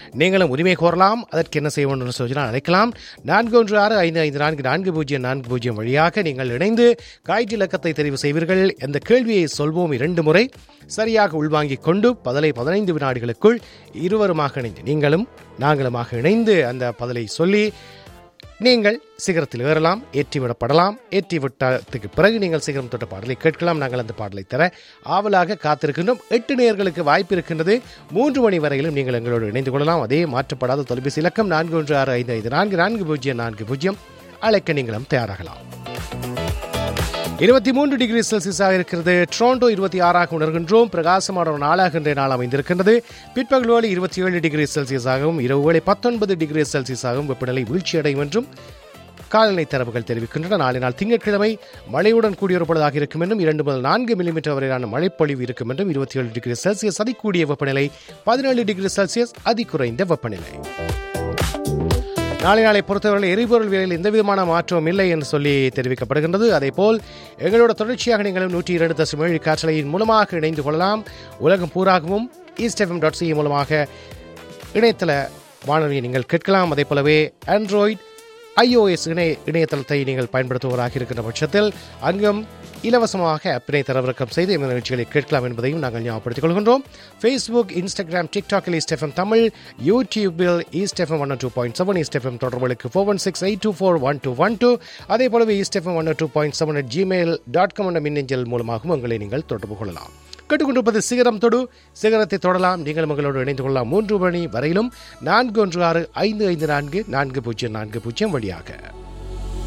நீங்களும் உரிமை கோரலாம் அதற்கு என்ன செய்ய வேண்டும் என்று சொன்னால் அழைக்கலாம் நான்கு ஒன்று ஆறு ஐந்து ஐந்து நான்கு நான்கு பூஜ்ஜியம் நான்கு பூஜ்ஜியம் வழியாக நீங்கள் இணைந்து காய்ச்சி இலக்கத்தை தெரிவு செய்வீர்கள் இந்த கேள்வியை சொல்வோம் இரண்டு முறை சரியாக உள்வாங்கிக் கொண்டு பதிலை பதினைந்து வினாடிகளுக்குள் இருவருமாக இணைந்து நீங்களும் நாங்களுமாக இணைந்து அந்த பதிலை சொல்லி நீங்கள் சிகரத்தில் ஏறலாம் ஏற்றி விடப்படலாம் ஏற்றி விட்டதுக்கு பிறகு நீங்கள் சிகரம் தொட்ட பாடலை கேட்கலாம் நாங்கள் அந்த பாடலை தர ஆவலாக காத்திருக்கின்றோம் எட்டு நேயர்களுக்கு வாய்ப்பு இருக்கின்றது மூன்று மணி வரையிலும் நீங்கள் எங்களோடு இணைந்து கொள்ளலாம் அதே மாற்றப்படாத தொலைபேசி இலக்கம் நான்கு ஒன்று ஆறு ஐந்து ஐந்து நான்கு நான்கு பூஜ்ஜியம் நான்கு பூஜ்ஜியம் அழைக்க நீங்களும் தயாராகலாம் இருபத்தி மூன்று டிகிரி செல்சியஸாக இருக்கிறது டொரண்டோ இருபத்தி ஆறாக உணர்கின்றோம் பிரகாசமான ஒரு நாளாக இன்றைய நாள் அமைந்திருக்கின்றது பிற்பகல் வேளை இருபத்தி ஏழு டிகிரி செல்சியஸாகவும் இரவு வேளை பத்தொன்பது டிகிரி செல்சியஸாகவும் வெப்பநிலை வீழ்ச்சியடையும் என்றும் காலநிலை தரவுகள் தெரிவிக்கின்றன நாளை நாள் திங்கட்கிழமை மழையுடன் கூடிய ஒரு பொழுதாக இருக்கும் என்றும் இரண்டு முதல் நான்கு மில்லிமீட்டர் வரையிலான மழைப்பொழிவு இருக்கும் என்றும் இருபத்தி ஏழு டிகிரி செல்சியஸ் அதிகூடிய வெப்பநிலை பதினேழு டிகிரி செல்சியஸ் அதிகுறைந்த வெப்பநிலை நாளை நாளை பொறுத்தவரை எரிபொருள் விலையில் எந்த விதமான மாற்றமும் இல்லை என்று சொல்லி தெரிவிக்கப்படுகின்றது அதேபோல் எங்களோட தொடர்ச்சியாக நீங்களும் நூற்றி இரண்டு தசம் ஏழு காற்றலையின் மூலமாக இணைந்து கொள்ளலாம் உலகம் பூராகவும் ஈஸ்ட் எஃப்எம் டாட் சி மூலமாக இணையதள வானொலியை நீங்கள் கேட்கலாம் அதே போலவே ஆண்ட்ராய்டு ஐஓஎஸ் இணைய இணையதளத்தை நீங்கள் பயன்படுத்துவதாக இருக்கின்ற பட்சத்தில் அங்கும் இலவசமாக ஆப்பினை தரவிறக்கம் செய்து இந்த நிகழ்ச்சிகளை கேட்கலாம் என்பதையும் நாங்கள் ஞாபகப்படுத்திக் கொள்கின்றோம் ஃபேஸ்புக் இன்ஸ்டாகிராம் டிக்டாக்கில் ஈஸ்ட் எஃப்எம் தமிழ் யூடியூபில் east FM one two point seven east FM தொடர்புகளுக்கு four one six eight two four one two one two அதே போலவே east FM one two point seven at Gmail dot com என்ற மின்னஞ்சல் மூலமாகவும் உங்களை நீங்கள் தொடர்பு கொள்ளலாம் கேட்டுக்கொண்டிருப்பது சிகரம் தொடு சிகரத்தை தொடலாம் நீங்கள் உங்களோடு இணைந்து கொள்ளலாம் மூன்று மணி வரையிலும் நான்கு ஒன்று ஆறு ஐந்து ஐந்து நான்கு நான்கு பூஜ்ஜியம் நான்கு பூஜ்ஜியம் வழியாக